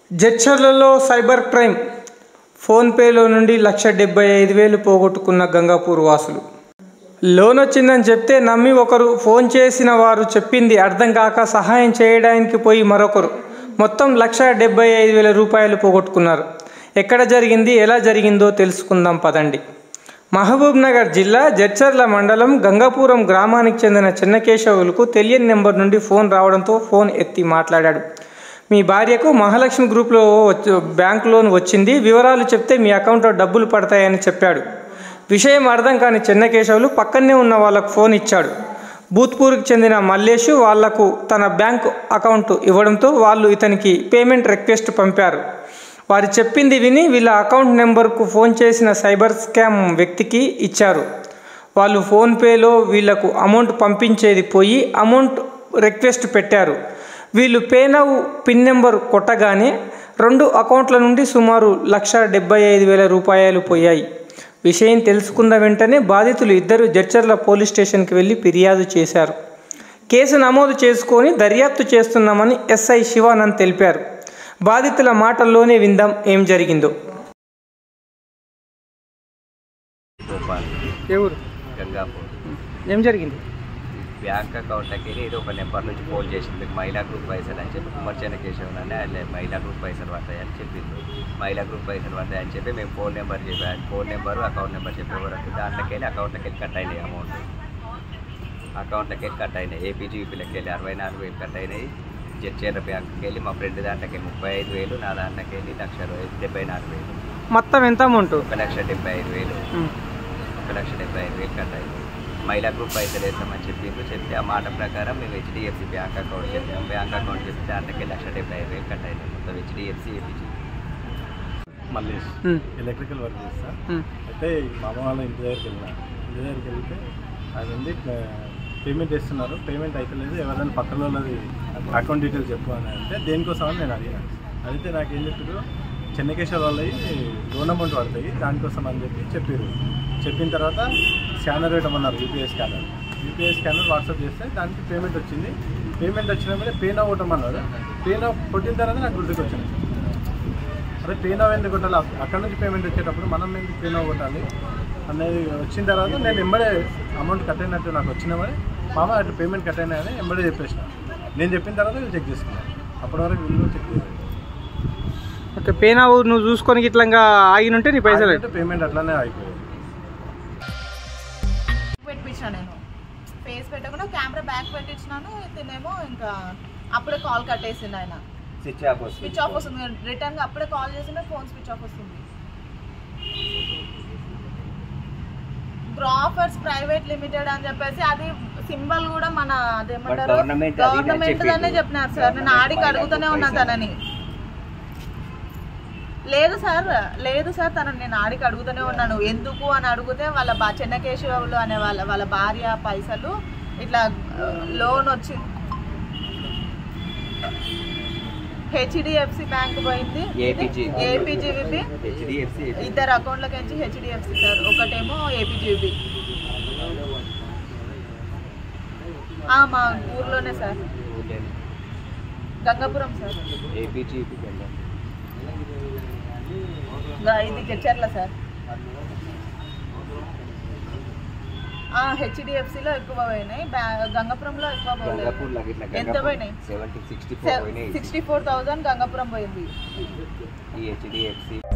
జడ్చర్లలో cyber crime ఫోన్పేలో నుండి లక్ష డెబ్బై ఐదు వేలు పోగొట్టుకున్న గంగాపూర్ వాసులు లోన్ వచ్చిందని చెప్తే నమ్మి ఒకరు ఫోన్ చేసిన వారు చెప్పింది అర్థం కాక సహాయం చేయడానికి పోయి మరొకరు మొత్తం లక్ష డెబ్బై ఐదు వేల రూపాయలు పోగొట్టుకున్నారు ఎక్కడ జరిగింది ఎలా జరిగిందో తెలుసుకుందాం పదండి మహబూబ్ నగర్ జిల్లా జడ్చర్ల మండలం గంగాపురం గ్రామానికి చెందిన చిన్నకేశవులకు తెలియని నెంబర్ నుండి ఫోన్ రావడంతో ఫోన్ ఎత్తి మాట్లాడాడు మీ భార్యకు మహాలక్ష్మి గ్రూప్లో వచ్చి బ్యాంక్ లోన్ వచ్చింది వివరాలు చెప్తే మీ అకౌంట్లో డబ్బులు పడతాయని చెప్పాడు విషయం అర్థం కాని చెన్నకేశవులు పక్కనే ఉన్న వాళ్ళకు ఫోన్ ఇచ్చాడు భూత్పూర్కి చెందిన మల్లేషు వాళ్లకు తన బ్యాంక్ అకౌంట్ ఇవ్వడంతో వాళ్ళు ఇతనికి పేమెంట్ రిక్వెస్ట్ పంపారు వారు చెప్పింది విని వీళ్ళ అకౌంట్ నెంబర్కు ఫోన్ చేసిన సైబర్ స్కామ్ వ్యక్తికి ఇచ్చారు వాళ్ళు ఫోన్పేలో వీళ్లకు అమౌంట్ పంపించేది పోయి అమౌంట్ రిక్వెస్ట్ పెట్టారు వీళ్ళు పే నవ్ పిన్ నెంబర్ కొట్టగానే రెండు అకౌంట్ల నుండి సుమారు లక్ష డెబ్బై ఐదు వేల రూపాయలు పోయాయి విషయం తెలుసుకున్న వెంటనే బాధితులు ఇద్దరు జడ్చర్ల పోలీస్ స్టేషన్కి వెళ్ళి ఫిర్యాదు చేశారు కేసు నమోదు చేసుకొని దర్యాప్తు చేస్తున్నామని ఎస్ఐ శివానంద్ తెలిపారు బాధితుల మాటల్లోనే విందాం ఏం జరిగిందో గోపాల్ ఎవరు గంగాపూర్ ఏం జరిగింది బ్యాంక్ అకౌంట్కి వెళ్ళి ఏదో ఒక నెంబర్ నుంచి ఫోన్ చేసింది మీకు మహిళా గ్రూప్ పైసలు అని చెప్పి కుమర్చన కేశవన్ అని అట్లే మహిళా గ్రూప్ పైసలు పడతాయని చెప్పింది మహిళా గ్రూప్ పైసలు పడతాయని చెప్పి మేము ఫోన్ నెంబర్ చెప్పాను ఫోన్ నెంబరు అకౌంట్ నెంబర్ చెప్పే వరకు దాంట్లోకి వెళ్ళి అకౌంట్లోకి వెళ్ళి కట్ అయినాయి అమౌంట్ అకౌంట్లోకి వెళ్ళి కట్ అయినాయి ఏపీజీపీలోకి వెళ్ళి అరవై నాలుగు వేలు కట్ అయినాయి జడ్చీర బ్యాంక్కి వెళ్ళి మా ఫ్రెండ్ దాంట్లోకి వెళ్ళి ముప్పై ఐదు వేలు నా దాంట్లోకి వెళ్ళి లక్ష రూ- డెబ్బై నాలుగు వేలు మొత్తం ఎంత అమౌంట్ ఒక లక్ష డెబ్బై ఐదు వేలు ఒక లక్ష డెబ్బై ఐదు వేలు కట్ అయింది మహిళా గ్రూప్ పైసలు వేస్తామని చెప్పిండ్రు చెప్తే ఆ మాట ప్రకారం మేము హెచ్డిఎఫ్సి బ్యాంక్ అకౌంట్ చెప్పాము బ్యాంక్ అకౌంట్ చెప్తే దాంట్లోకి లక్ష డెబ్బై ఐదు వేలు కట్ అయింది మొత్తం HDFC APG Mallesh electrical work చేస్తా అయితే మా అమ్మ వాళ్ళ ఇంటి దగ్గరికి వెళ్ళినా ఇంటి దగ్గరికి వెళ్తే అది ఉంది పేమెంట్ ఇస్తున్నారు పేమెంట్ అయితలేదు ఎవరైనా పక్కన వాళ్ళది అకౌంట్ డీటెయిల్స్ చెప్పు అని అంటే దేనికోసం అని నేను అడిగిన అడిగితే నాకు ఏం చెప్పారు చెన్నకేశ్వర వాళ్ళవి లోన్ అమౌంట్ పడతాయి దానికోసం అని చెప్పి చెప్పారు చెప్పిన తర్వాత స్కానర్ పెట్టమన్నారు UPI scanner UPI scanner WhatsApp చేస్తే దానికి పేమెంట్ వచ్చింది పేమెంట్ వచ్చిన పే నా కొట్టమన్నారు పే నా కొట్టిన తర్వాత నాకు గుర్తుకు వచ్చింది అదే పేనా ఎందుకు కొట్టాలి అక్- అక్కడ నుంచి పేమెంట్ వచ్చేటప్పుడు మనం ఎందుకు పేనా కొట్టాలి అనేది వచ్చిన తర్వాత నేను ఎంబడే అమౌంట్ కట్ అయినట్టు నాకు వచ్చినామని మామ అటు పేమెంట్ కట్ అయినా అని ఎంబడే చెప్పేసిన నేను చెప్పిన తర్వాత వీళ్ళు చెక్ చేసుకున్నాను అప్పటి వరకు వీళ్ళు చెక్ చేయాలి ఓకే పేనా నువ్వు చూసుకొని ఇట్లా ఆగినుంటే నీ పైసలు అంటే పేమెంట్ అట్లానే అయిపోయింది పెట్టించిన నేను ఫేస్ పెట్టకుండా కెమెరా బ్యాక్ పెట్టించినాను తినేమో ఇంకా అప్పుడే కాల్ కట్టేసింది ఆయన స్విచ్ ఆఫ్ వస్తుంది స్విచ్ ఆఫ్ వస్తుంది రిటర్న్ గా అప్పుడే కాల్ చేసిండే ఫోన్ స్విచ్ ఆఫ్ వస్తుంది గ్రాఫర్స్ ప్రైవేట్ లిమిటెడ్ అని చెప్పేసి అది సింబల్ కూడా మన అదేమంటారు government అది ఇది అని గవర్నమెంట్ దానే చెప్పిండ్రు. చెప్పినారు సార్ నేను ఆడికి Government అడుగుతూనే పైసలు. ఉన్నా తనని లేదు సార్ లేదు సార్ తనని నేను ఆడికి అడుగుతూనే ఉన్నాను ఎందుకు అని అడిగితే వాళ్ళ బా చెన్నకేశవులు అనే వాళ్ళ వాళ్ళ భార్య పైసలు ఇట్లా లోన్ వచ్చి హెచ్డిఎఫ్సి బ్యాంక్ పోయింది ఏపీజీ ఏపీజీబీ హెచ్డిఎఫ్సి ఇద్దరు అకౌంట్లకి నుంచి హెచ్డిఎఫ్సి సార్ ఒకటేమో ఏపీజీబీ మా ఊర్లోనే సార్ గంగాపురం సార్ ఏపీజీ గా- ఇది చర్ల సార్ హెచ్డిఎఫ్సిలో ఎక్కువ పోయినాయి బ్యా- గంగాపురంలో ఎక్కువ పోలేదు గంగాపూర్లో ఇట్లా ఎంత పోయినాయి సెవెంటీ సిక్స్టీ ఫోర్ పోయినాయి సిక్స్టీ ఫోర్ థౌజండ్ గంగాపురం పోయింది ఈ హెచ్డిఎఫ్సి